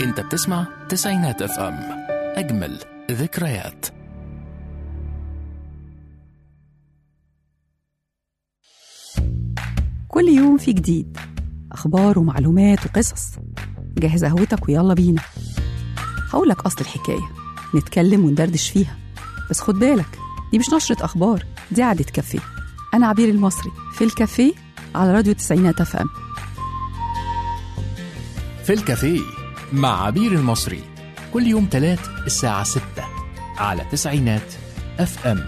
انت بتسمع تسعينات اف ام اجمل ذكريات كل يوم في جديد أخبار ومعلومات وقصص جهز قهوتك ويلا بينا هقولك أصل الحكاية نتكلم وندردش فيها بس خد بالك دي مش نشرة أخبار دي قعدة كافيه أنا عبير المصري في الكافيه على راديو تسعينات اف ام في الكافيه مع عبير المصري كل يوم تلات الساعة 6 على تسعينات اف ام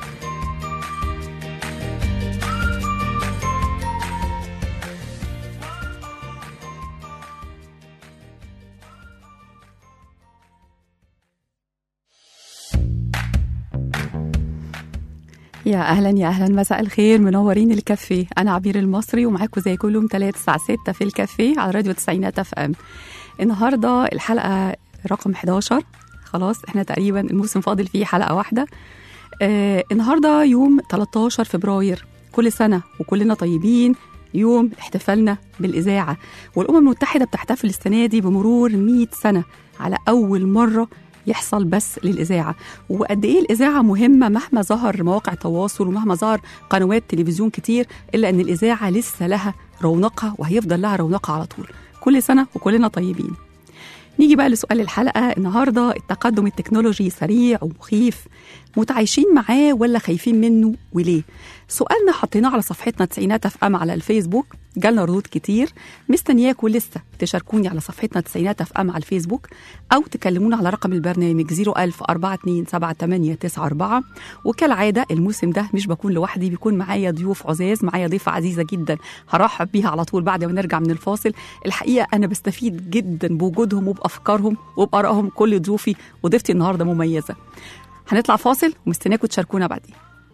يا اهلا يا اهلا مساء الخير منورين الكافيه انا عبير المصري ومعاكم زي كل يوم 3 الساعه 6 في الكافيه على راديو تسعينات اف ام النهارده الحلقه رقم 11 خلاص احنا تقريبا الموسم فاضل فيه حلقه واحده آه النهارده يوم 13 فبراير كل سنه وكلنا طيبين يوم احتفالنا بالاذاعه والامم المتحده بتحتفل السنه دي بمرور 100 سنه على اول مره يحصل بس للإذاعة وقد إيه الإذاعة مهمة مهما ظهر مواقع تواصل ومهما ظهر قنوات تلفزيون كتير إلا أن الإذاعة لسه لها رونقها وهيفضل لها رونقها على طول كل سنة وكلنا طيبين نيجي بقى لسؤال الحلقة النهاردة التقدم التكنولوجي سريع ومخيف متعايشين معاه ولا خايفين منه وليه سؤالنا حطيناه على صفحتنا تسعينات اف ام على الفيسبوك جالنا ردود كتير مستنياكوا لسه تشاركوني على صفحتنا تسعينات اف ام على الفيسبوك او تكلمونا على رقم البرنامج 01042 وكالعاده الموسم ده مش بكون لوحدي بيكون معايا ضيوف عزاز معايا ضيفه عزيزه جدا هرحب بيها على طول بعد ما نرجع من الفاصل الحقيقه انا بستفيد جدا بوجودهم وبافكارهم وبارائهم كل ضيوفي وضيفتي النهارده مميزه هنطلع فاصل ومستنياكم تشاركونا بعدين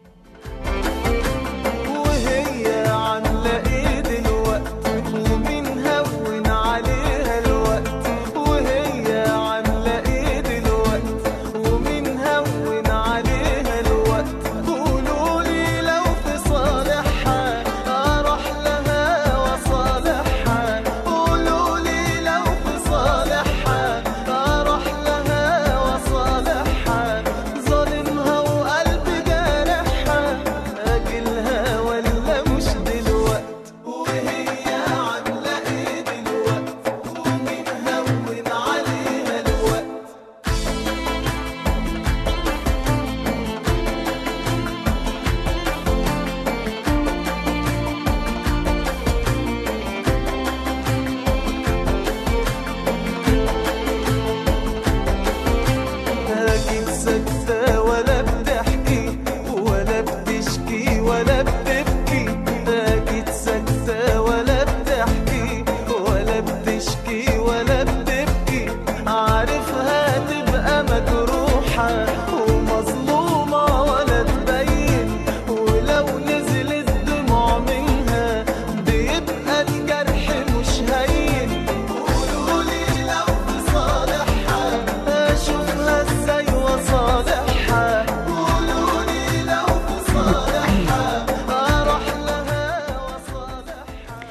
وهي عاملة ايه دلوقت ومين هون عليها الوقت وهي عاملة ايه دلوقت ومين هون عليها الوقت قولولي لو في صالحها اروح لها وصالحها قولولي لو في صالحها اروح لها وصالحها ظالمها وقلبي جارحها اجلها ولا مش دلوقت وهي عامله ايه دلوقت ومين هون عليها الوقت أكيد ساكتة ولا بتحكي ولا بتشكي ولا بتبكي أكيد ساكتة ولا بتحكي ولا بتشكي ولا بتبكي عارفها تبقى مجروحة ومظلومة ولا تبين ولو نزلت دموع منها بيبقى الجرح مش هين قولولي لو في صالحها اشوفها ازاي وصالحها قولولي لو في صالحها اروح لها وصالحها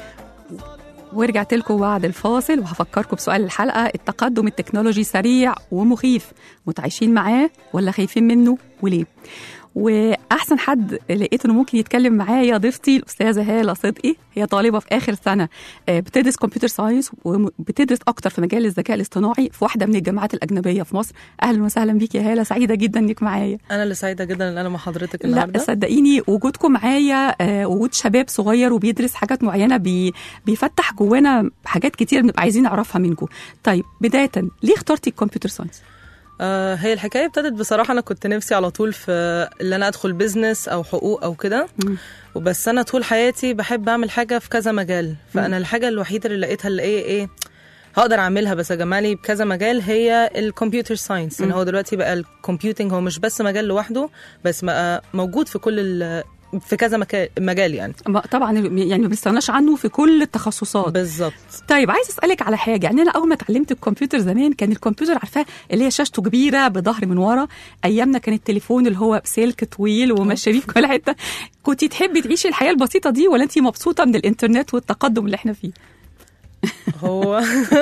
ورجعت لكم بعد الفاصل وهفكركم بسؤال الحلقة التقدم التكنولوجي سريع ومخيف متعايشين معاه ولا خايفين منه وليه واحسن حد لقيت انه ممكن يتكلم معايا ضيفتي الاستاذه هاله صدقي هي طالبه في اخر سنه آه، بتدرس كمبيوتر ساينس وبتدرس اكتر في مجال الذكاء الاصطناعي في واحده من الجامعات الاجنبيه في مصر اهلا وسهلا بيك يا هاله سعيده جدا انك معايا انا اللي سعيده جدا ان انا مع حضرتك لا النهارده صدقيني وجودكم معايا آه، وجود شباب صغير وبيدرس حاجات معينه بي بيفتح جوانا حاجات كتير بنبقى عايزين نعرفها منكم طيب بدايه ليه اخترتي الكمبيوتر ساينس آه هي الحكايه ابتدت بصراحه انا كنت نفسي على طول في ان انا ادخل بيزنس او حقوق او كده مم. وبس انا طول حياتي بحب اعمل حاجه في كذا مجال فانا الحاجه الوحيده اللي لقيتها اللي ايه ايه هقدر اعملها بس جمالي بكذا مجال هي الكمبيوتر ساينس ان هو دلوقتي بقى الكمبيوتنج هو مش بس مجال لوحده بس بقى موجود في كل ال- في كذا مكان مجال يعني ما- طبعا يعني ما بنستغناش عنه في كل التخصصات بالظبط طيب عايز اسالك على حاجه يعني انا اول ما اتعلمت الكمبيوتر زمان كان الكمبيوتر عارفاه اللي هي شاشته كبيره بظهر من ورا ايامنا كان التليفون اللي هو بسلك طويل وماشي بيه في كل حته كنت تحبي تعيشي الحياه البسيطه دي ولا انت مبسوطه من الانترنت والتقدم اللي احنا فيه هو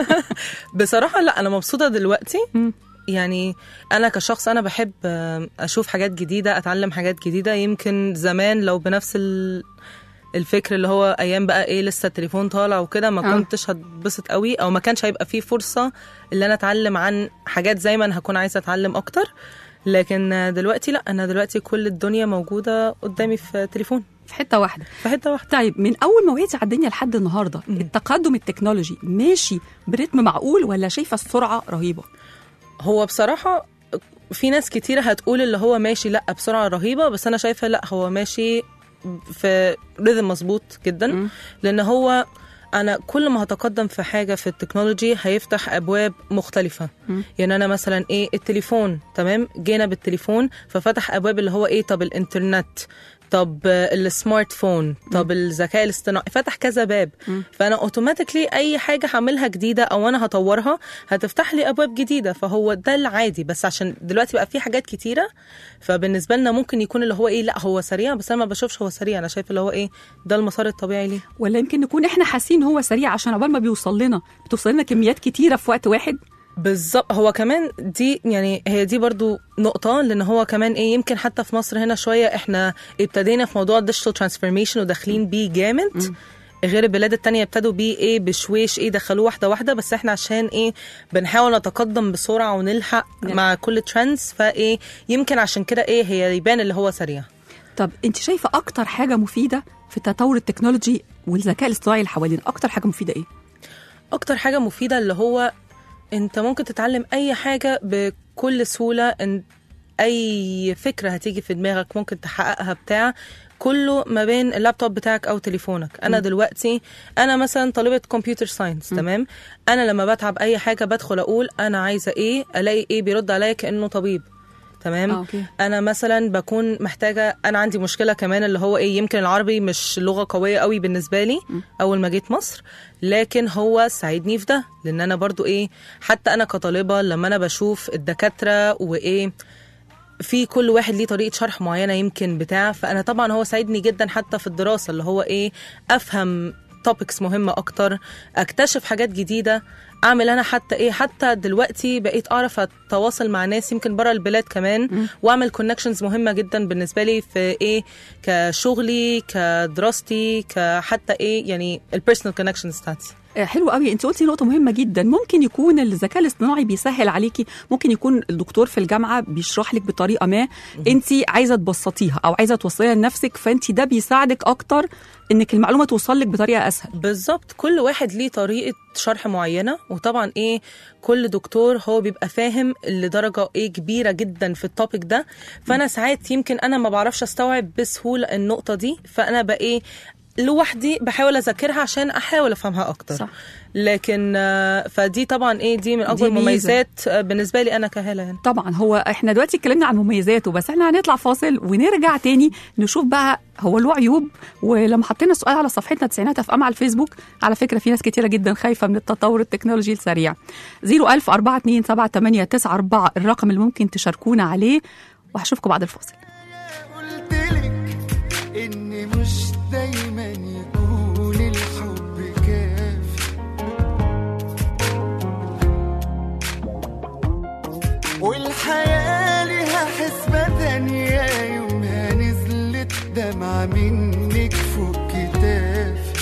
بصراحة لا أنا مبسوطة دلوقتي مم. يعني أنا كشخص أنا بحب آه، أشوف حاجات جديدة أتعلم حاجات جديدة يمكن زمان لو بنفس ال... الفكر اللي هو ايام بقى ايه لسه التليفون طالع وكده ما آه. كنتش هتبسط قوي او ما كانش هيبقى فيه فرصه اللي انا اتعلم عن حاجات زي ما انا هكون عايزه اتعلم اكتر لكن آه، دلوقتي لا انا دلوقتي كل الدنيا موجوده قدامي في تليفون في حته واحده في حته واحده طيب من اول ما وعيتي على الدنيا لحد النهارده التقدم التكنولوجي ماشي برتم معقول ولا شايفه السرعه رهيبه هو بصراحة في ناس كتيرة هتقول اللي هو ماشي لا بسرعة رهيبة بس أنا شايفة لا هو ماشي في ريذم مظبوط جدا مم. لأن هو أنا كل ما هتقدم في حاجة في التكنولوجي هيفتح أبواب مختلفة مم. يعني أنا مثلا إيه التليفون تمام جينا بالتليفون ففتح أبواب اللي هو إيه طب الإنترنت طب آه، السمارت فون طب الذكاء الاصطناعي فتح كذا باب مم. فانا اوتوماتيكلي اي حاجه هعملها جديده او انا هطورها هتفتح لي ابواب جديده فهو ده العادي بس عشان دلوقتي بقى في حاجات كتيره فبالنسبه لنا ممكن يكون اللي هو ايه لا هو سريع بس انا ما بشوفش هو سريع انا شايف اللي هو ايه ده المسار الطبيعي ليه ولا يمكن نكون احنا حاسين هو سريع عشان عقبال ما بيوصل لنا بتوصل لنا كميات كتيره في وقت واحد بالظبط هو كمان دي يعني هي دي برضو نقطة لأن هو كمان إيه يمكن حتى في مصر هنا شوية إحنا ابتدينا في موضوع الديجيتال ترانسفورميشن وداخلين بيه جامد غير البلاد التانية ابتدوا بيه ايه بشويش ايه دخلوه واحدة واحدة بس احنا عشان ايه بنحاول نتقدم بسرعة ونلحق نعم. مع كل ترندز فايه يمكن عشان كده ايه هي يبان اللي هو سريع طب انت شايفه اكتر حاجه مفيده في تطور التكنولوجي والذكاء الاصطناعي اللي حوالينا اكتر حاجه مفيده ايه اكتر حاجه مفيده اللي هو انت ممكن تتعلم اي حاجه بكل سهوله ان اي فكره هتيجي في دماغك ممكن تحققها بتاع كله ما بين اللابتوب بتاعك او تليفونك انا م. دلوقتي انا مثلا طالبه كمبيوتر ساينس تمام انا لما بتعب اي حاجه بدخل اقول انا عايزه ايه الاقي ايه بيرد عليا كانه طبيب تمام آه، أوكي. انا مثلا بكون محتاجه انا عندي مشكله كمان اللي هو ايه يمكن العربي مش لغه قويه قوي بالنسبه لي اول ما جيت مصر لكن هو ساعدني في ده لان انا برضو ايه حتى انا كطالبه لما انا بشوف الدكاتره وايه في كل واحد ليه طريقه شرح معينه يمكن بتاع فانا طبعا هو ساعدني جدا حتى في الدراسه اللي هو ايه افهم توبكس مهمه اكتر اكتشف حاجات جديده اعمل انا حتى ايه حتى دلوقتي بقيت اعرف اتواصل مع ناس يمكن بره البلاد كمان واعمل كونكشنز مهمه جدا بالنسبه لي في ايه كشغلي كدراستي كحتى ايه يعني البيرسونال كونكشنز بتاعتي آه، حلو قوي انت قلتي نقطه مهمه جدا ممكن يكون الذكاء الاصطناعي بيسهل عليكي ممكن يكون الدكتور في الجامعه بيشرح لك بطريقه ما انت عايزه تبسطيها او عايزه توصليها لنفسك فانت ده بيساعدك اكتر انك المعلومه توصل لك بطريقه اسهل بالظبط كل واحد ليه طريقة شرح معينة وطبعا ايه كل دكتور هو بيبقى فاهم لدرجة ايه كبيرة جدا في التوبيك ده فانا ساعات يمكن انا ما بعرفش استوعب بسهولة النقطة دي فانا بقى ايه لوحدي بحاول اذاكرها عشان احاول افهمها اكتر صح. لكن آه، فدي طبعا ايه دي من اكبر ميزة. المميزات آه، بالنسبه لي انا كهاله يعني طبعا هو احنا دلوقتي اتكلمنا عن مميزاته بس احنا هنطلع فاصل ونرجع تاني نشوف بقى هو له عيوب ولما حطينا السؤال على صفحتنا تسعينات اف ام على الفيسبوك على فكره في ناس كتيره جدا خايفه من التطور التكنولوجي السريع 01000 427 الرقم اللي ممكن تشاركونا عليه وهشوفكم بعد الفاصل قلتلك ان مش دايما يكون الحب كافي والحياة ليها حسبة تانية يومها نزلت دمعة منك فوق كتافي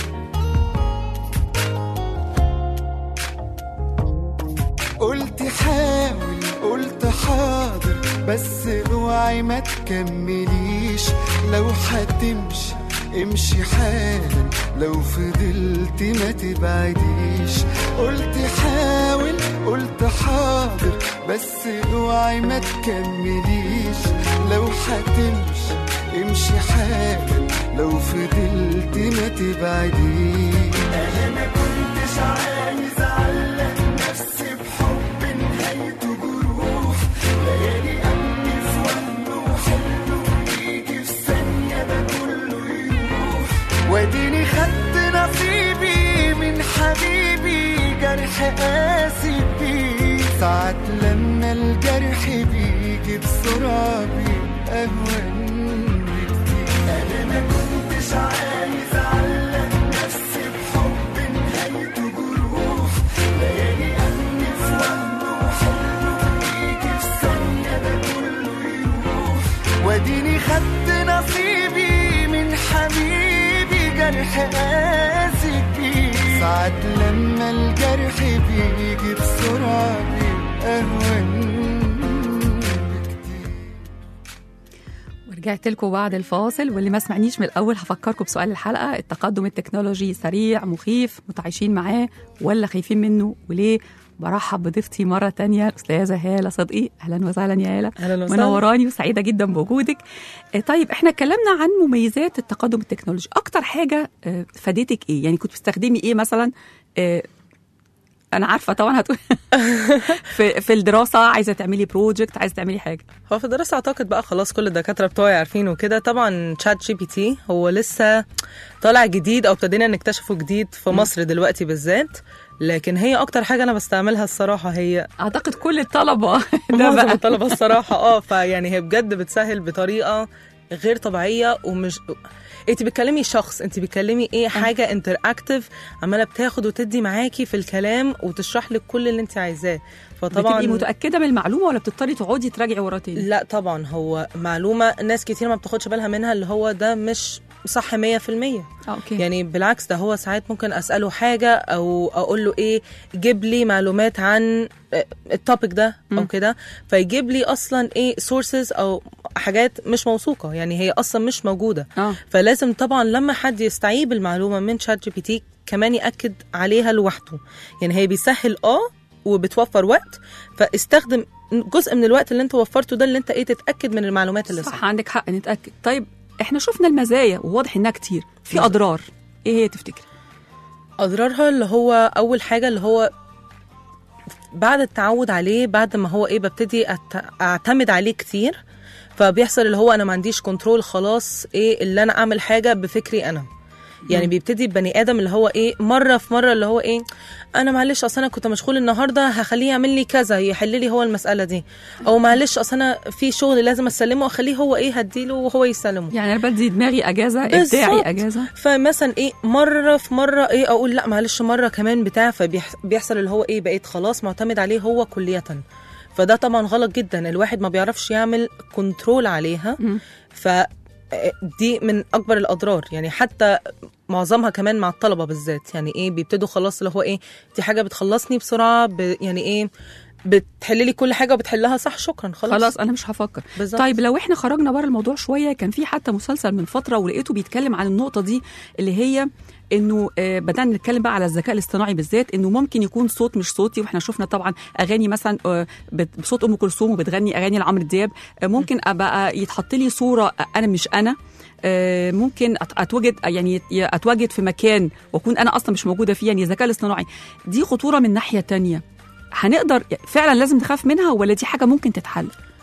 قلت حاول قلت حاضر بس اوعي ما تكمليش لو هتمشي امشي حالا لو فضلت ما تبعديش قلت حاول قلت حاضر بس اوعي ما تكمليش لو هتمشي امشي حالا لو فضلت ما تبعديش انا ما كنتش عايز اعلق نفسي بحب نهايته جروح ليالي امني في وهم وحلو يجي في ثانيه ده كله يروح واديني خدت نصيبي من حبيبي جرح قاسي بيه ساعات لما الجرح بيجي بسرعه بيبقى اهون بكتير انا ما كنتش عايز اعلق نفسي بحب نهايته جروح ساعات لما الجرح بيجي بسرعة بيبقى أهون بكتير ورجعت لكم بعد الفاصل واللي ما سمعنيش من الاول هفكركم بسؤال الحلقه التقدم التكنولوجي سريع مخيف متعايشين معاه ولا خايفين منه وليه برحب بضيفتي مرة تانية الأستاذة هالة صدقي أهلا وسهلا يا هالة أهلا وسهلا. منوراني وسعيدة جدا بوجودك آه، طيب احنا اتكلمنا عن مميزات التقدم التكنولوجي أكتر حاجة آه، فادتك إيه يعني كنت بتستخدمي إيه مثلا آه، أنا عارفة طبعا هتقول في, في الدراسة عايزة تعملي بروجكت عايزة تعملي حاجة هو في الدراسة أعتقد بقى خلاص كل الدكاترة بتوعي عارفين وكده طبعا تشات جي بي تي هو لسه طالع جديد أو ابتدينا نكتشفه جديد في مصر دلوقتي بالذات لكن هي أكتر حاجة أنا بستعملها الصراحة هي أعتقد كل الطلبة ده معظم بقى الطلبة الصراحة اه فيعني هي بجد بتسهل بطريقة غير طبيعية ومش انت بتكلمي شخص انت بتكلمي ايه حاجة انتر اكتف عمالة بتاخد وتدي معاكي في الكلام وتشرح لك كل اللي انت عايزاه فطبعا بتبقي متأكدة من المعلومة ولا بتضطري تقعدي تراجعي ورا تاني؟ لا طبعا هو معلومة ناس كتير ما بتاخدش بالها منها اللي هو ده مش صح 100% آه، أوكي يعني بالعكس ده هو ساعات ممكن اساله حاجه او اقول له ايه جيب لي معلومات عن التوبيك ده او مم. كده فيجيب لي اصلا ايه سورسز او حاجات مش موثوقه يعني هي اصلا مش موجوده اه فلازم طبعا لما حد يستعيب المعلومه من شات جي بي تي كمان ياكد عليها لوحده يعني هي بيسهل اه وبتوفر وقت فاستخدم جزء من الوقت اللي انت وفرته ده اللي انت ايه تتاكد من المعلومات اللي صح, صح عندك حق نتأكد طيب احنا شفنا المزايا وواضح انها كتير في بالظبط. اضرار ايه هي تفتكري اضرارها اللي هو اول حاجه اللي هو بعد التعود عليه بعد ما هو ايه ببتدي أت- اعتمد عليه كتير فبيحصل اللي هو انا ما عنديش كنترول خلاص ايه اللي انا اعمل حاجه بفكري انا يعني بيبتدي البني ادم اللي هو ايه مره في مره اللي هو ايه انا معلش اصل انا كنت مشغول النهارده هخليه يعمل لي كذا يحل لي هو المساله دي او معلش اصل انا في شغل لازم اسلمه واخليه هو ايه هديله وهو يسلمه يعني انا بدي دماغي اجازه بالظبط. ابداعي اجازه فمثلا ايه مره في مره ايه اقول لا معلش مره كمان بتاع فبيحصل اللي هو ايه بقيت خلاص معتمد عليه هو كلية فده طبعا غلط جدا الواحد ما بيعرفش يعمل كنترول عليها مم. ف دي من اكبر الاضرار يعني حتى معظمها كمان مع الطلبه بالذات يعني ايه بيبتدوا خلاص اللي هو ايه دي حاجه بتخلصني بسرعه ب يعني ايه بتحل لي كل حاجه وبتحلها صح شكرا خلاص خلاص انا مش هفكر بالظبط. طيب لو احنا خرجنا بره الموضوع شويه كان في حتى مسلسل من فتره ولقيته بيتكلم عن النقطه دي اللي هي انه آه، بدانا نتكلم بقى على الذكاء الاصطناعي بالذات انه ممكن يكون صوت مش صوتي واحنا شفنا طبعا اغاني مثلا آه، بت- بصوت ام كلثوم وبتغني اغاني لعمرو دياب آه، ممكن ابقى يتحط لي صوره انا مش انا آه، ممكن أت- اتواجد يعني ي- اتواجد في مكان واكون انا اصلا مش موجوده فيه يعني الذكاء الاصطناعي دي خطوره من ناحيه تانية هنقدر فعلا لازم نخاف منها ولا دي حاجه ممكن تتحل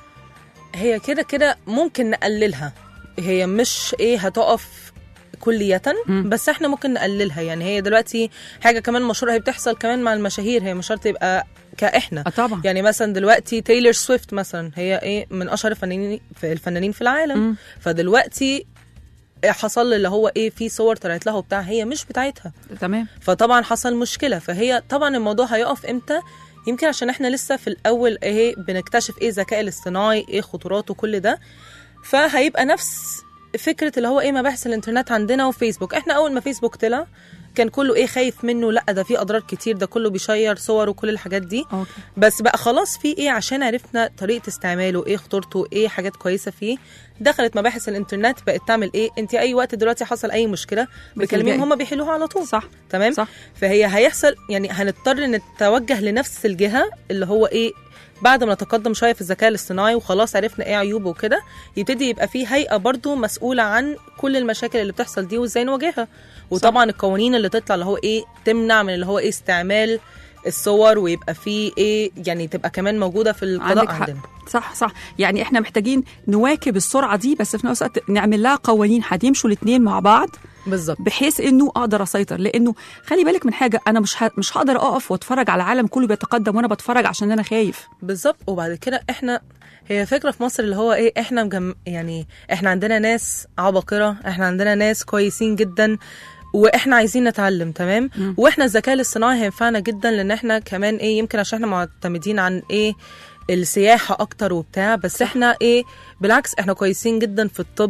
هي كده كده ممكن نقللها هي مش ايه هتقف كلية مم. بس احنا ممكن نقللها يعني هي دلوقتي حاجة كمان مشهورة هي بتحصل كمان مع المشاهير هي مش شرط يبقى كاحنا اه طبعا يعني مثلا دلوقتي تايلور سويفت مثلا هي ايه من اشهر الفنانين في الفنانين في العالم مم. فدلوقتي حصل اللي هو ايه في صور طلعت لها وبتاع هي مش بتاعتها تمام فطبعا حصل مشكله فهي طبعا الموضوع هيقف امتى يمكن عشان احنا لسه في الاول ايه بنكتشف ايه الذكاء الاصطناعي ايه خطوراته كل ده فهيبقى نفس فكره اللي هو ايه مباحث الانترنت عندنا وفيسبوك احنا اول ما فيسبوك طلع كان كله ايه خايف منه لا ده فيه اضرار كتير ده كله بيشير صور وكل الحاجات دي اوكي بس بقى خلاص في ايه عشان عرفنا طريقه استعماله ايه خطورته ايه حاجات كويسه فيه دخلت مباحث الانترنت بقت تعمل ايه انت اي وقت دلوقتي حصل اي مشكله بتكلميهم بتلجئي. هم بيحلوها على طول صح تمام صح فهي هيحصل يعني هنضطر نتوجه لنفس الجهه اللي هو ايه بعد ما نتقدم شويه في الذكاء الاصطناعي وخلاص عرفنا ايه عيوبه وكده يبتدي يبقى في هيئه برضو مسؤوله عن كل المشاكل اللي بتحصل دي وازاي نواجهها وطبعا القوانين اللي تطلع اللي هو ايه تمنع من اللي هو ايه استعمال الصور ويبقى في ايه يعني تبقى كمان موجوده في القضاء عندك حق. عندنا صح صح يعني احنا محتاجين نواكب السرعه دي بس في نفس الوقت نعمل لها قوانين هتمشوا الاثنين مع بعض بالظبط بحيث انه اقدر اسيطر لانه خلي بالك من حاجه انا مش ه... مش هقدر اقف واتفرج على العالم كله بيتقدم وانا بتفرج عشان انا خايف بالظبط وبعد كده احنا هي فكره في مصر اللي هو ايه احنا مجم... يعني احنا عندنا ناس عباقره احنا عندنا ناس كويسين جدا واحنا عايزين نتعلم تمام مم. واحنا الذكاء الاصطناعي هينفعنا جدا لان احنا كمان ايه يمكن عشان احنا معتمدين عن ايه السياحه اكتر وبتاع بس احنا ايه بالعكس احنا كويسين جدا في الطب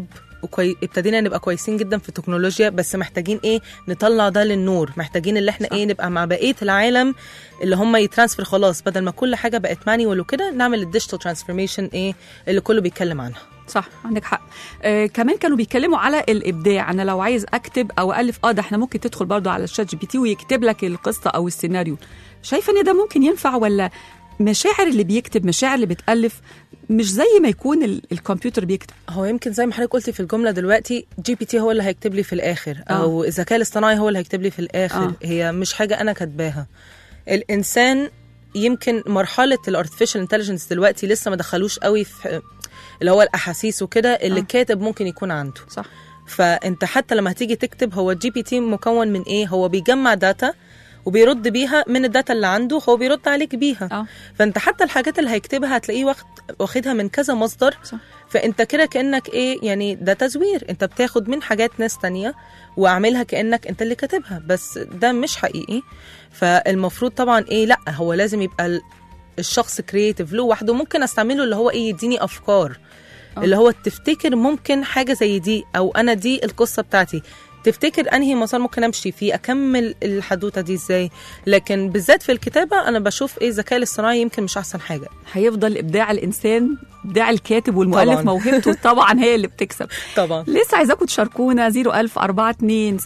وكوي... ابتدينا نبقى كويسين جدا في التكنولوجيا بس محتاجين ايه نطلع ده للنور محتاجين اللي احنا صح. ايه نبقى مع بقيه العالم اللي هم يترانسفير خلاص بدل ما كل حاجه بقت مانيوال وكده نعمل الديجيتال ترانسفورميشن ايه اللي كله بيتكلم عنها صح عندك حق آه كمان كانوا بيتكلموا على الابداع انا لو عايز اكتب او الف اه ده احنا ممكن تدخل برضو على الشات جي بي تي ويكتب لك القصه او السيناريو شايفه ان ده ممكن ينفع ولا مشاعر اللي بيكتب مشاعر اللي بتالف مش زي ما يكون ال- الكمبيوتر بيكتب هو يمكن زي ما حضرتك قلتي في الجمله دلوقتي جي بي تي هو اللي هيكتب لي في الاخر آه. او الذكاء الاصطناعي هو اللي هيكتب لي في الاخر آه. هي مش حاجه انا كاتباها الانسان يمكن مرحله الارتفيشال انتليجنس دلوقتي لسه ما دخلوش قوي في اللي هو الاحاسيس وكده اللي آه. الكاتب ممكن يكون عنده صح فانت حتى لما هتيجي تكتب هو الجي بي تي مكون من ايه هو بيجمع داتا وبيرد بيها من الداتا اللي عنده هو بيرد عليك بيها اه فانت حتى الحاجات اللي هيكتبها هتلاقيه واخد واخدها من كذا مصدر صح. فانت كده كانك ايه يعني ده تزوير انت بتاخد من حاجات ناس تانية واعملها كانك انت اللي كاتبها بس ده مش حقيقي فالمفروض طبعا ايه لا هو لازم يبقى ال- الشخص كرييتيف لوحده ممكن استعمله اللي هو ايه يديني افكار آه. اللي هو تفتكر ممكن حاجه زي دي او انا دي القصه بتاعتي تفتكر انهي مسار ممكن امشي فيه اكمل الحدوته دي ازاي لكن بالذات في الكتابه انا بشوف ايه الذكاء الاصطناعي يمكن مش احسن حاجه هيفضل ابداع الانسان ابداع الكاتب والمؤلف طبعاً. موهبته طبعا هي اللي بتكسب طبعا لسه عايزاكم تشاركونا 01000 42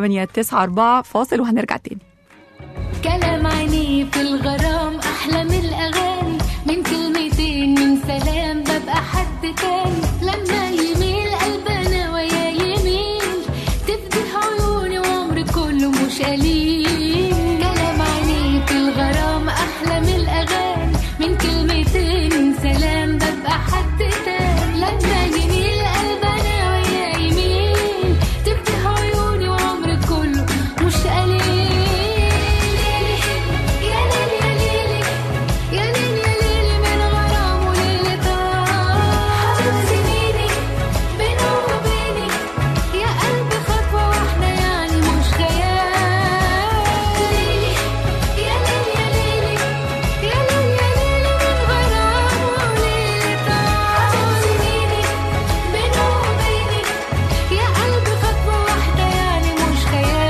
7894 فاصل وهنرجع تاني كلام عينيه في الغرام احلى من الاغاني من كلمتين من سلام ببقى حد تاني لما يميل قلبنا ويا يميل تفتح عيوني وعمري كله مش قليل كلام عينيه في الغرام احلى من الاغاني من كلمتين من سلام ببقى حد تاني لما يميل قلبنا ويا يميل تفتح عيوني وعمري كله مش قليل يا ليل يا ليلي يا ليل يا ليلي من غرام وليلة حبيب سنيني بينه وبيني يا قلبي خطوة واحدة يعني مش خيال ليلي يا ليل يا ليلي يا ليل يا ليلي من غرام وليلة حبيب سنيني بينه وبيني يا قلبي خطوة واحدة يعني مش خيال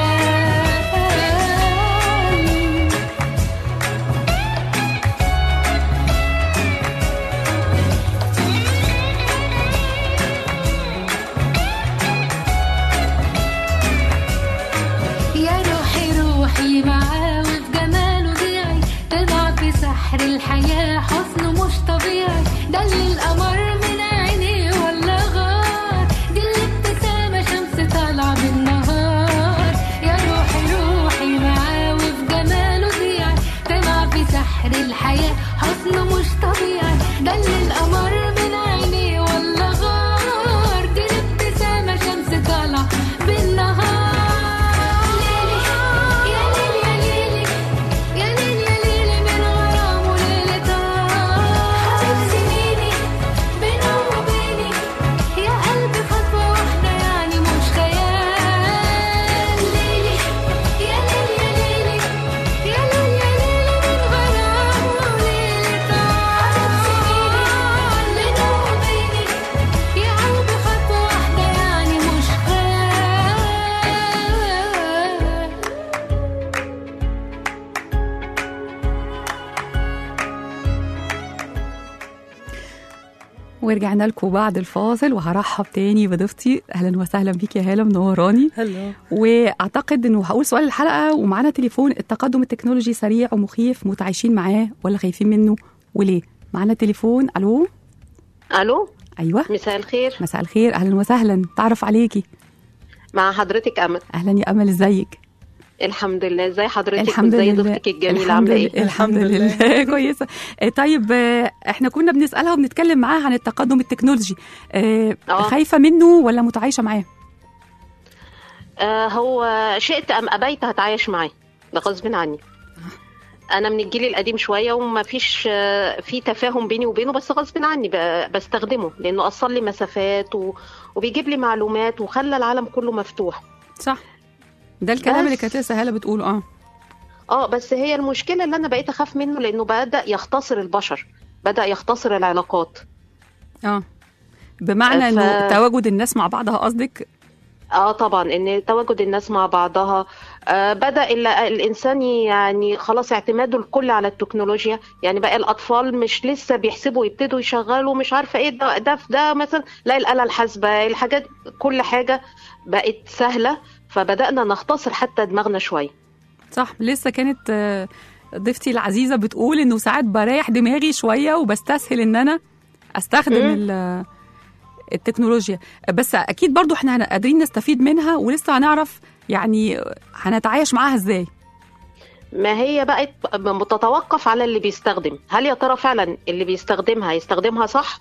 يا روحي روحي معاه وفي جماله ضيعي تضع في سحر الحياة حسنه مش طبيعي ده اللي القمر من عينيه ولا غار دي الابتسامة شمس طالعة بالنهار يا روحي روحي معاه وفي جماله ضيعي تضع في سحر الحياة حسنه مش طبيعي ده اللي القمر من عينيه ولا غار دي الابتسامة شمس طالعة بالنهار ليلي يا ليل يا ليلي يا ليل يا ليلي من غرام وليلة حبيب سنيني بينه وبيني يا قلبي خطوة واحدة يعني مش خيال ليلي يا ليل يا ليلي يا ليل يا ليلي من غرام وليلة حبيب سنيني بينه وبيني يا قلبي خطوة واحدة يعني مش خيال ورجعنا لكم بعد الفاصل وهرحب تاني بضيفتي اهلا وسهلا بيك يا هاله منوراني هلو واعتقد انه هقول سؤال الحلقه ومعانا تليفون التقدم التكنولوجي سريع ومخيف متعايشين معاه ولا خايفين منه وليه معانا تليفون الو الو ايوه مساء الخير مساء الخير اهلا وسهلا تعرف عليكي مع حضرتك امل اهلا يا امل ازيك الحمد لله ازي حضرتك الحمد وازاي لله ضيفتك الجميله الحمد عامله لله. ايه الحمد الحمد لله كويسه آه، طيب آه، احنا كنا بنسالها وبنتكلم معاها عن التقدم التكنولوجي آه، آه. خايفه منه ولا متعايشه معاه آه هو شئت ام ابيت هتعايش معاه ده غصب عني انا من الجيل القديم شويه وما فيش آه، في تفاهم بيني وبينه بس غصب عني ب- بستخدمه لانه قصر لي مسافات و... وبيجيب لي معلومات وخلى العالم كله مفتوح صح ده الكلام بس. اللي كانت لسه هاله بتقوله اه اه بس هي المشكله اللي انا بقيت اخاف منه لانه بدا يختصر البشر بدا يختصر العلاقات اه بمعنى ف- انه تواجد الناس مع بعضها قصدك اه طبعا ان تواجد الناس مع بعضها آه بدا ال- الانسان يعني خلاص اعتماده الكل على التكنولوجيا يعني بقى الاطفال مش لسه بيحسبوا يبتدوا يشغلوا مش عارفه ايه ده ده في ده مثلا لا الاله الحاسبه الحاجات كل حاجه بقت سهله فبدانا نختصر حتى دماغنا شويه صح لسه كانت آه، ضيفتي العزيزه بتقول انه ساعات بريح دماغي شويه وبستسهل ان انا استخدم مم. ال- التكنولوجيا بس اكيد برضو احنا هن- قادرين نستفيد منها ولسه هنعرف يعني هنتعايش معاها ازاي ما هي بقت بتتوقف على اللي بيستخدم هل يا ترى فعلا اللي بيستخدمها هيستخدمها صح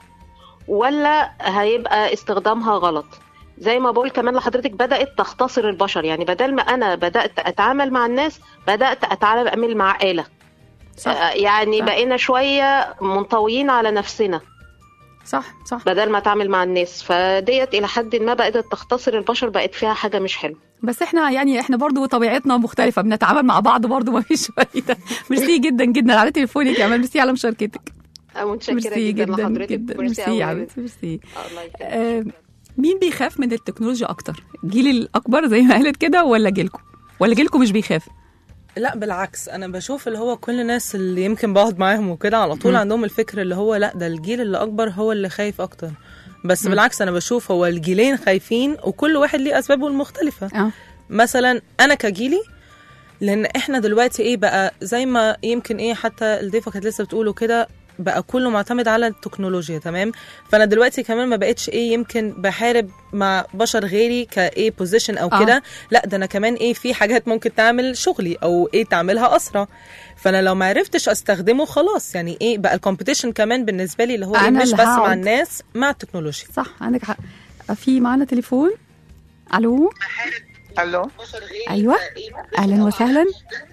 ولا هيبقى استخدامها غلط زي ما بقول كمان لحضرتك بدأت تختصر البشر يعني بدل ما أنا بدأت أتعامل مع الناس بدأت أتعامل مع آلة صح آه، يعني صح. بقينا شوية منطويين على نفسنا صح صح بدل ما أتعامل مع الناس فديت إلى حد ما بقت تختصر البشر بقت فيها حاجة مش حلوة بس احنا يعني احنا برضو طبيعتنا مختلفه بنتعامل مع بعض برضو ما فيش فايده ميرسي جدا جدا على تليفونك يا امال ميرسي على مشاركتك متشكرة ميرسي جدا جدا لحضرتك جدا ميرسي ميرسي أوي يا يا حبيبتي ميرسي الله يخليك. آه، مين بيخاف من التكنولوجيا اكتر الجيل الاكبر زي ما قالت كده ولا جيلكم ولا جيلكم مش بيخاف لا بالعكس انا بشوف اللي هو كل الناس اللي يمكن بقعد معاهم وكده على طول مم. عندهم الفكر اللي هو لا ده الجيل اللي اكبر هو اللي خايف اكتر بس بالعكس انا بشوف هو الجيلين خايفين وكل واحد ليه اسبابه المختلفه اه مثلا انا كجيلي لان احنا دلوقتي ايه بقى زي ما يمكن ايه حتى الضيفه كانت لسه بتقوله كده بقى كله معتمد على التكنولوجيا تمام فانا دلوقتي كمان ما بقتش ايه يمكن بحارب مع بشر غيري كايه بوزيشن او آه. كده لا ده انا كمان ايه في حاجات ممكن تعمل شغلي او ايه تعملها اسرع فانا لو ما عرفتش استخدمه خلاص يعني ايه بقى الكومبيتيشن كمان بالنسبه لي اللي هو إيه أنا مش اللي بس مع هقعد. الناس مع التكنولوجيا صح عندك حق في معانا تليفون الو الو ايوه اهلا وسهلا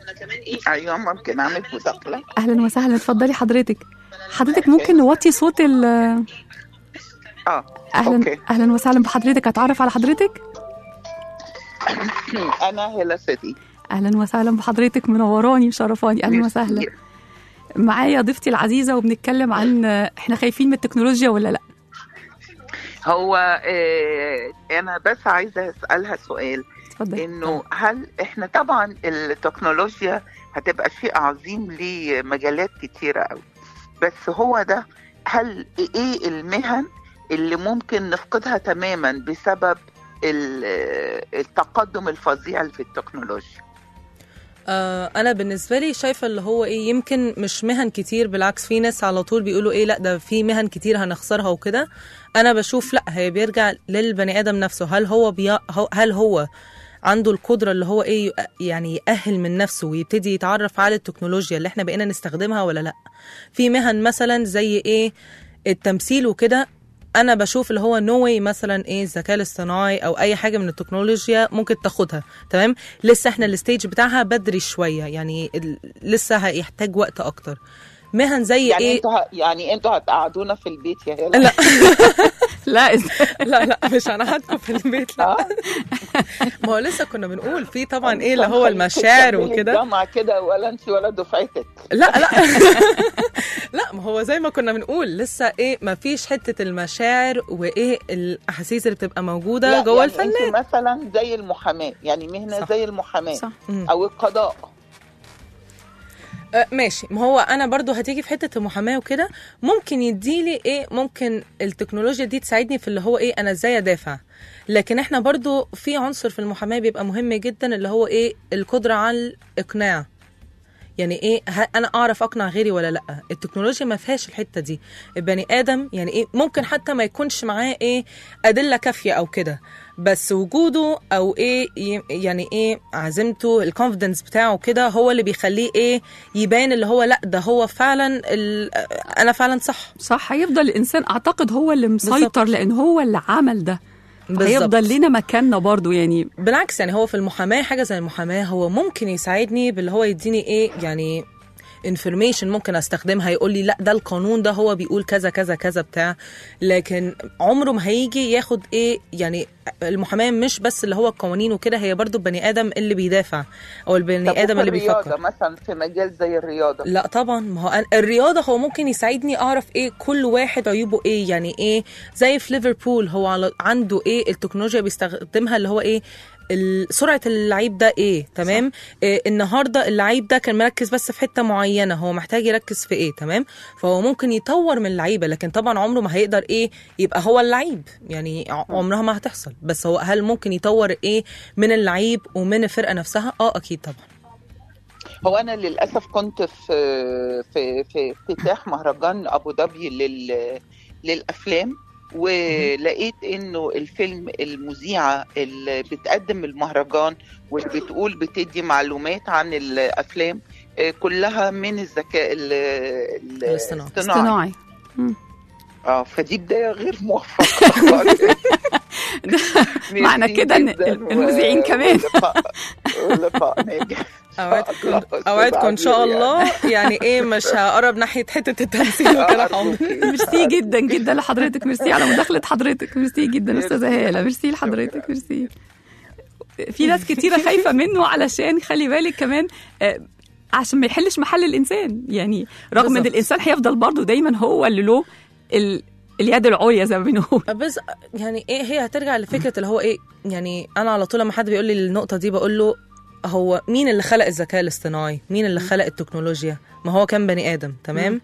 ايوه ممكن اعمل مداخله اهلا وسهلا اتفضلي حضرتك حضرتك ممكن نوطي صوت ال اه اهلا اوكي اهلا وسهلا بحضرتك اتعرف على حضرتك انا هلا سيدي اهلا وسهلا بحضرتك منوراني مشرفاني اهلا وسهلا معايا ضيفتي العزيزه وبنتكلم عن احنا خايفين من التكنولوجيا ولا لا هو آه انا بس عايزه اسالها سؤال اتفضلي انه هل احنا طبعا التكنولوجيا هتبقى شيء عظيم لمجالات كتيره قوي بس هو ده هل ايه المهن اللي ممكن نفقدها تماما بسبب ال- التقدم الفظيع في التكنولوجيا آه انا بالنسبه لي شايفه اللي هو ايه يمكن مش مهن كتير بالعكس في ناس على طول بيقولوا ايه لا ده في مهن كتير هنخسرها وكده انا بشوف لا هي بيرجع للبني ادم نفسه هل هو بي... هو- هل هو عنده القدره اللي هو ايه يؤ- يعني يأهل من نفسه ويبتدي يتعرف على التكنولوجيا اللي احنا بقينا نستخدمها ولا لا في مهن مثلا زي ايه التمثيل وكده انا بشوف اللي هو نو واي مثلا ايه الذكاء الاصطناعي او اي حاجه من التكنولوجيا ممكن تاخدها تمام لسه احنا الستيج بتاعها بدري شويه يعني ال- لسه هيحتاج وقت اكتر مهن زي يعني ايه انتوا ه- يعني انتوا هتقعدونا في البيت يا هلا لا لا إز- لا لا مش هنقعدكم في البيت لا آه. ما هو لسه كنا بنقول في طبعا ايه اللي هو المشاعر تكملي وكده الجامعة كده ولا انت ولا دفعتك لا لا لا ما هو زي ما كنا بنقول لسه ايه ما فيش حته المشاعر وايه الاحاسيس اللي بتبقى موجوده لا، جوه يعني الفنان انت مثلا زي المحاماه يعني مهنه صح. زي المحاماه صح مم. او القضاء آه، ماشي ما هو انا برضو هتيجي في حته المحاماه وكده ممكن يديلي ايه ممكن التكنولوجيا دي تساعدني في اللي هو ايه انا ازاي ادافع لكن احنا برضو في عنصر في المحاماه بيبقى مهم جدا اللي هو ايه القدره على الاقناع يعني ايه ه- انا اعرف اقنع غيري ولا لا التكنولوجيا ما فيهاش الحته دي البني ادم يعني ايه ممكن حتى ما يكونش معاه ايه ادله كافيه او كده بس وجوده او ايه ي- يعني ايه عزيمته الكونفدنس بتاعه كده هو اللي بيخليه ايه يبان اللي هو لا ده هو فعلا ال- انا فعلا صح صح هيفضل الانسان اعتقد هو اللي مسيطر بالظبط. لان هو اللي عمل ده بالظبط. هيفضل لنا مكاننا برضو يعني بالعكس يعني هو في المحاماه حاجه زي المحاماه هو ممكن يساعدني باللي هو يديني ايه يعني انفورميشن ممكن استخدمها يقول لي لا ده القانون ده هو بيقول كذا كذا كذا بتاع لكن عمره ما هيجي ياخد ايه يعني المحاماه مش بس اللي هو القوانين وكده هي برضو البني ادم اللي بيدافع او طب البني ادم وفي اللي الرياضة بيفكر مثلا في مجال زي الرياضة لا طبعا ما هو أنا- الرياضه هو ممكن يساعدني اعرف ايه كل واحد عيوبه ايه يعني ايه زي في ليفربول هو على عنده ايه التكنولوجيا بيستخدمها اللي هو ايه ال- سرعه اللعيب ده ايه تمام إيه النهارده اللعيب ده كان مركز بس في حته معينه هو محتاج يركز في ايه تمام فهو ممكن يطور من اللعيبه لكن طبعا عمره ما هيقدر ايه يبقى هو اللعيب يعني ع- عمرها ما هتحصل بس هو هل ممكن يطور ايه من اللعيب ومن الفرقه نفسها اه اكيد طبعا هو انا للاسف كنت في في في افتتاح مهرجان ابو ظبي لل للافلام ولقيت انه الفيلم المذيعه اللي بتقدم المهرجان واللي بتقول بتدي معلومات عن الافلام آه، كلها من الذكاء ال- ال- الاصطناعي. اصطناعي مم. اه فدي بدايه غير موفقه خالص. معنى ميرسي كده إن جداً المذيعين و- كمان. ولقاء- ولقاء ناجح اوعدكم الله، أستاذ اوعدكم ان شاء عبير يعني. الله يعني ايه مش هقرب ناحيه حته التمثيل وكده آه، عمري أرجوكي. ميرسي جدا جدا لحضرتك ميرسي على مداخله حضرتك ميرسي جدا ميرسي. استاذه هاله ميرسي لحضرتك ميرسي في ناس كتيره خايفه منه علشان خلي بالك كمان آه، عشان ما يحلش محل الانسان يعني رغم ان بالظبط. الانسان هيفضل برضه دايما هو اللي له ال... اليد العليا زي ما بنقول بس يعني ايه هي هترجع لفكره اللي هو ايه يعني انا على طول لما حد بيقول لي النقطه دي بقول له هو مين اللي خلق الذكاء الاصطناعي مين اللي خلق التكنولوجيا ما هو كان بني ادم تمام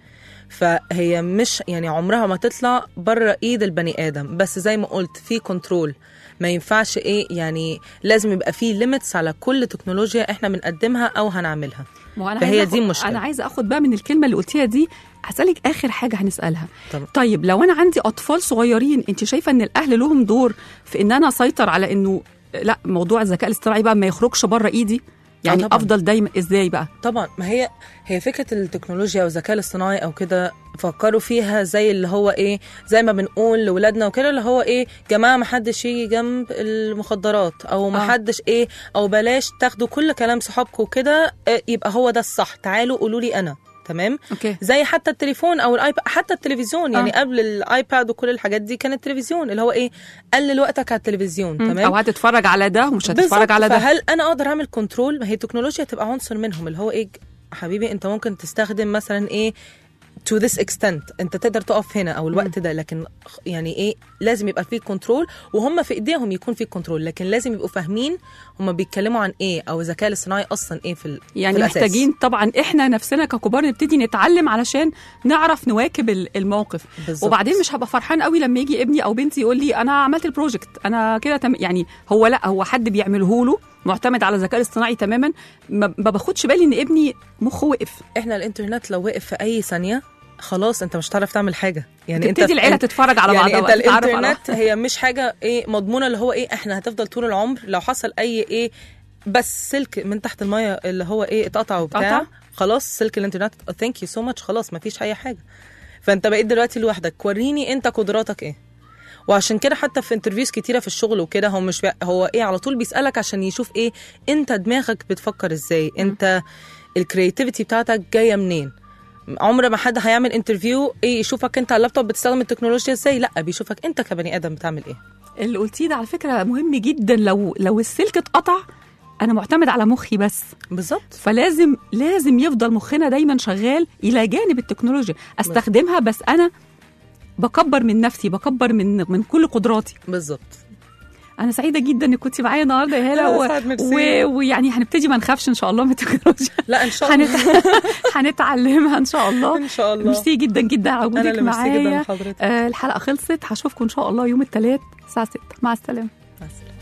فهي مش يعني عمرها ما تطلع بره ايد البني ادم بس زي ما قلت في كنترول ما ينفعش ايه يعني لازم يبقى في ليميتس على كل تكنولوجيا احنا بنقدمها او هنعملها ما هو أنا فهي عايزة دي أخد- المشكلة. انا عايزه اخد بقى من الكلمه اللي قلتيها دي هسالك اخر حاجه هنسالها طبعا. طيب لو انا عندي اطفال صغيرين انت شايفه ان الاهل لهم دور في ان انا اسيطر على انه لا موضوع الذكاء الاصطناعي بقى ما يخرجش بره ايدي يعني طبعاً. افضل دايما ازاي بقى طبعا ما هي هي فكره التكنولوجيا والذكاء الاصطناعي او كده فكروا فيها زي اللي هو ايه زي ما بنقول لاولادنا وكده اللي هو ايه جماعه ما حدش يجي جنب المخدرات او ما آه. حدش ايه او بلاش تاخدوا كل كلام صحابكم وكده آه، يبقى هو ده الصح تعالوا قولوا لي انا تمام اوكي زي حتى التليفون او الايباد حتى التلفزيون يعني آه. قبل الايباد وكل الحاجات دي كان التلفزيون اللي هو ايه قلل وقتك على التلفزيون مم. تمام او هتتفرج على ده ومش هتتفرج بالظبط. على ده فهل انا اقدر اعمل كنترول ما هي التكنولوجيا تبقى عنصر منهم اللي هو ايه حبيبي انت ممكن تستخدم مثلا ايه to this extent انت تقدر تقف هنا او الوقت ده لكن خ- يعني ايه لازم يبقى فيه كنترول وهم في ايديهم يكون في كنترول لكن لازم يبقوا فاهمين هم بيتكلموا عن ايه او الذكاء الاصطناعي اصلا ايه في, ال- يعني في الأساس. محتاجين طبعا احنا نفسنا ككبار نبتدي نتعلم علشان نعرف نواكب ال- الموقف بالظبط. وبعدين مش هبقى فرحان قوي لما يجي ابني او بنتي يقول لي انا عملت البروجكت انا كده تم يعني هو لا هو حد بيعمله له معتمد على الذكاء الاصطناعي تماما ما ما باخدش بالي ان ابني مخه وقف احنا الانترنت لو وقف في اي ثانيه خلاص انت مش هتعرف تعمل حاجه يعني انت تبتدي العيله تتفرج على يعني بعضها انت بقى، تتعرف على الانترنت هي مش حاجه ايه مضمونه اللي هو ايه احنا هتفضل طول العمر لو حصل اي ايه بس سلك من تحت الميه اللي هو ايه اتقطع وبتاع اتقطع؟ خلاص سلك الانترنت ثانك يو سو ماتش خلاص ما فيش اي حاجه فانت بقيت دلوقتي لوحدك وريني انت قدراتك ايه وعشان كده حتى في انترفيوز كتيره في الشغل وكده هو مش بي... هو ايه على طول بيسالك عشان يشوف ايه انت دماغك بتفكر ازاي انت الكرياتيفيتي بتاعتك جايه منين عمر ما حد هيعمل انترفيو ايه يشوفك انت على اللابتوب بتستخدم التكنولوجيا ازاي لا بيشوفك انت كبني ادم بتعمل ايه اللي قلتيه ده على فكره مهم جدا لو لو السلك اتقطع انا معتمد على مخي بس بالظبط فلازم لازم يفضل مخنا دايما شغال الى جانب التكنولوجيا استخدمها بس انا بكبر من نفسي بكبر من من كل قدراتي بالظبط انا سعيده جدا انك كنتي معايا النهارده يا هاله لا، و... سعد، ميرسي. و... ويعني هنبتدي ما نخافش ان شاء الله من التكنولوجيا لا ان شاء الله هنت... هنتعلمها ان شاء الله ان شاء الله ميرسي جدا جدا على انا وجودك اللي ميرسي جدا معايا لحضرتك آه الحلقه خلصت هشوفكم ان شاء الله يوم الثلاث الساعه 6 مع السلامه مع السلامة.